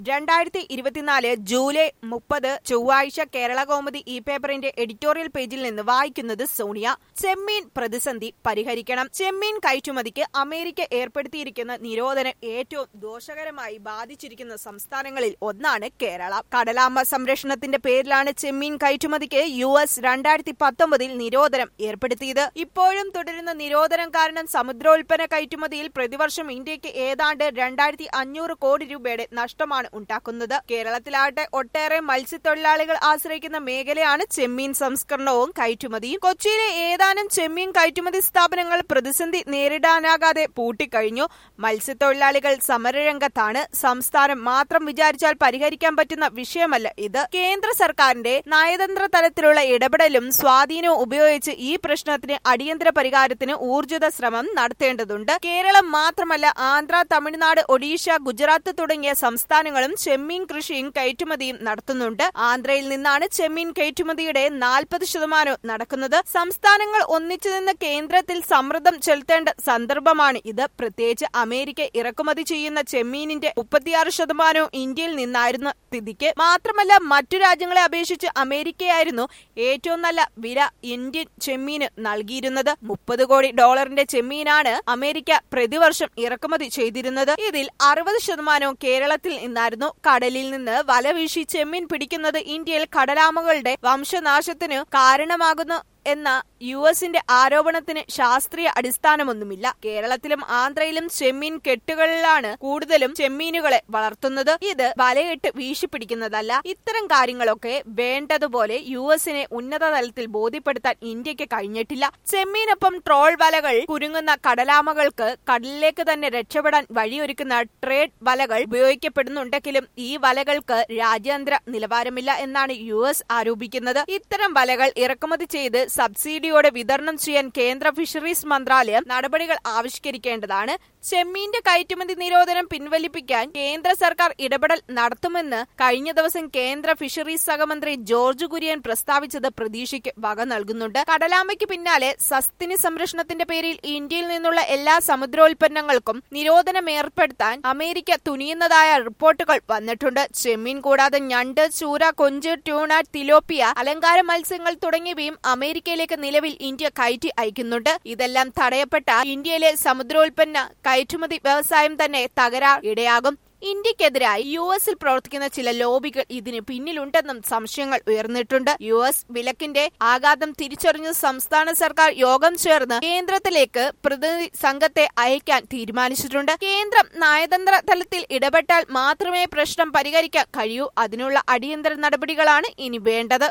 രണ്ടായിരത്തി ഇരുപത്തിനാല് ജൂലൈ മുപ്പത് ചൊവ്വാഴ്ച കേരള കൗമുദി ഇ പേപ്പറിന്റെ എഡിറ്റോറിയൽ പേജിൽ നിന്ന് വായിക്കുന്നത് സോണിയ ചെമ്മീൻ പ്രതിസന്ധി പരിഹരിക്കണം ചെമ്മീൻ കയറ്റുമതിക്ക് അമേരിക്ക ഏർപ്പെടുത്തിയിരിക്കുന്ന നിരോധനം ഏറ്റവും ദോഷകരമായി ബാധിച്ചിരിക്കുന്ന സംസ്ഥാനങ്ങളിൽ ഒന്നാണ് കേരള കടലാമ്പ സംരക്ഷണത്തിന്റെ പേരിലാണ് ചെമ്മീൻ കയറ്റുമതിക്ക് യു എസ് രണ്ടായിരത്തി പത്തൊമ്പതിൽ നിരോധനം ഏർപ്പെടുത്തിയത് ഇപ്പോഴും തുടരുന്ന നിരോധനം കാരണം സമുദ്രോൽപ്പന്ന കയറ്റുമതിയിൽ പ്രതിവർഷം ഇന്ത്യക്ക് ഏതാണ്ട് രണ്ടായിരത്തി അഞ്ഞൂറ് കോടി രൂപയുടെ നഷ്ടമാണ് ഉണ്ടാക്കുന്നത് കേരളത്തിലാകട്ടെ ഒട്ടേറെ മത്സ്യത്തൊഴിലാളികൾ ആശ്രയിക്കുന്ന മേഖലയാണ് ചെമ്മീൻ സംസ്കരണവും കയറ്റുമതിയും കൊച്ചിയിലെ ഏതാനും ചെമ്മീൻ കയറ്റുമതി സ്ഥാപനങ്ങൾ പ്രതിസന്ധി നേരിടാനാകാതെ പൂട്ടിക്കഴിഞ്ഞു മത്സ്യത്തൊഴിലാളികൾ സമരരംഗത്താണ് സംസ്ഥാനം മാത്രം വിചാരിച്ചാൽ പരിഹരിക്കാൻ പറ്റുന്ന വിഷയമല്ല ഇത് കേന്ദ്ര സർക്കാരിന്റെ നയതന്ത്ര തലത്തിലുള്ള ഇടപെടലും സ്വാധീനവും ഉപയോഗിച്ച് ഈ പ്രശ്നത്തിന് അടിയന്തര പരിഹാരത്തിന് ഊർജിത ശ്രമം നടത്തേണ്ടതുണ്ട് കേരളം മാത്രമല്ല ആന്ധ്ര തമിഴ്നാട് ഒഡീഷ ഗുജറാത്ത് തുടങ്ങിയ സംസ്ഥാനങ്ങളും ചെമ്മീൻ കൃഷിയും കയറ്റുമതിയും നടത്തുന്നുണ്ട് ആന്ധ്രയിൽ നിന്നാണ് ചെമ്മീൻ കയറ്റുമതിയുടെ നാൽപ്പത് ശതമാനവും നടക്കുന്നത് സംസ്ഥാനങ്ങൾ ഒന്നിച്ചു നിന്ന് കേന്ദ്രത്തിൽ സമ്മർദ്ദം ചെലുത്തേണ്ട സന്ദർഭമാണ് ഇത് പ്രത്യേകിച്ച് അമേരിക്ക ഇറക്കുമതി ചെയ്യുന്ന ചെമ്മീനിന്റെ മുപ്പത്തിയാറ് ശതമാനവും ഇന്ത്യയിൽ നിന്നായിരുന്ന സ്ഥിതിക്ക് മാത്രമല്ല മറ്റു രാജ്യങ്ങളെ അപേക്ഷിച്ച് അമേരിക്കയായിരുന്നു ഏറ്റവും നല്ല വില ഇന്ത്യൻ ചെമ്മീന് നൽകിയിരുന്നത് മുപ്പത് കോടി ഡോളറിന്റെ ചെമ്മീനാണ് അമേരിക്ക പ്രതിവർഷം ഇറക്കുമതി ചെയ്തിരുന്നത് ഇതിൽ അറുപത് ശതമാനവും കേരളത്തിൽ നിന്നായിരുന്നു കടലിൽ നിന്ന് വല വീശി ചെമ്മീൻ പിടിക്കുന്നത് ഇന്ത്യയിൽ കടലാമകളുടെ വംശനാശത്തിന് കാരണമാകുന്നു എന്ന യു എസിന്റെ ആരോപണത്തിന് ശാസ്ത്രീയ അടിസ്ഥാനമൊന്നുമില്ല കേരളത്തിലും ആന്ധ്രയിലും ചെമ്മീൻ കെട്ടുകളിലാണ് കൂടുതലും ചെമ്മീനുകളെ വളർത്തുന്നത് ഇത് വലയിട്ട് വീശിപ്പിടിക്കുന്നതല്ല ഇത്തരം കാര്യങ്ങളൊക്കെ വേണ്ടതുപോലെ യു എസിനെ ഉന്നത തലത്തിൽ ബോധ്യപ്പെടുത്താൻ ഇന്ത്യക്ക് കഴിഞ്ഞിട്ടില്ല ചെമ്മീനൊപ്പം ട്രോൾ വലകൾ കുരുങ്ങുന്ന കടലാമകൾക്ക് കടലിലേക്ക് തന്നെ രക്ഷപ്പെടാൻ വഴിയൊരുക്കുന്ന ട്രേഡ് വലകൾ ഉപയോഗിക്കപ്പെടുന്നുണ്ടെങ്കിലും ഈ വലകൾക്ക് രാജ്യാന്തര നിലവാരമില്ല എന്നാണ് യു എസ് ആരോപിക്കുന്നത് ഇത്തരം വലകൾ ഇറക്കുമതി ചെയ്ത് സബ്സിഡിയോടെ വിതരണം ചെയ്യാൻ കേന്ദ്ര ഫിഷറീസ് മന്ത്രാലയം നടപടികൾ ആവിഷ്കരിക്കേണ്ടതാണ് ചെമ്മീന്റെ കയറ്റുമതി നിരോധനം പിൻവലിപ്പിക്കാൻ കേന്ദ്ര സർക്കാർ ഇടപെടൽ നടത്തുമെന്ന് കഴിഞ്ഞ ദിവസം കേന്ദ്ര ഫിഷറീസ് സഹമന്ത്രി ജോർജ് കുര്യൻ പ്രസ്താവിച്ചത് പ്രതീക്ഷയ്ക്ക് വക നൽകുന്നുണ്ട് കടലാമയ്ക്ക് പിന്നാലെ സസ്തിനി സംരക്ഷണത്തിന്റെ പേരിൽ ഇന്ത്യയിൽ നിന്നുള്ള എല്ലാ സമുദ്രോൽപ്പന്നങ്ങൾക്കും നിരോധനം ഏർപ്പെടുത്താൻ അമേരിക്ക തുനിയുന്നതായ റിപ്പോർട്ടുകൾ വന്നിട്ടുണ്ട് ചെമ്മീൻ കൂടാതെ ഞണ്ട് ചൂര കൊഞ്ച് ട്യൂണ തിലോപ്പിയ അലങ്കാര മത്സ്യങ്ങൾ തുടങ്ങിയവയും അമേരിക്കയിലേക്ക് നിലവിൽ ഇന്ത്യ കയറ്റി അയക്കുന്നുണ്ട് ഇതെല്ലാം തടയപ്പെട്ട ഇന്ത്യയിലെ സമുദ്രോൽപ്പന്ന കയറ്റുമതി വ്യവസായം തന്നെ തകരാർ ഇടയാകും ഇന്ത്യക്കെതിരായി യു എസിൽ പ്രവർത്തിക്കുന്ന ചില ലോബികൾ ഇതിന് പിന്നിലുണ്ടെന്നും സംശയങ്ങൾ ഉയർന്നിട്ടുണ്ട് യു എസ് വിലക്കിന്റെ ആഘാതം തിരിച്ചറിഞ്ഞ സംസ്ഥാന സർക്കാർ യോഗം ചേർന്ന് കേന്ദ്രത്തിലേക്ക് പ്രതിനിധി സംഘത്തെ അയക്കാൻ തീരുമാനിച്ചിട്ടുണ്ട് കേന്ദ്രം നയതന്ത്ര തലത്തിൽ ഇടപെട്ടാൽ മാത്രമേ പ്രശ്നം പരിഹരിക്കാൻ കഴിയൂ അതിനുള്ള അടിയന്തര നടപടികളാണ് ഇനി വേണ്ടത്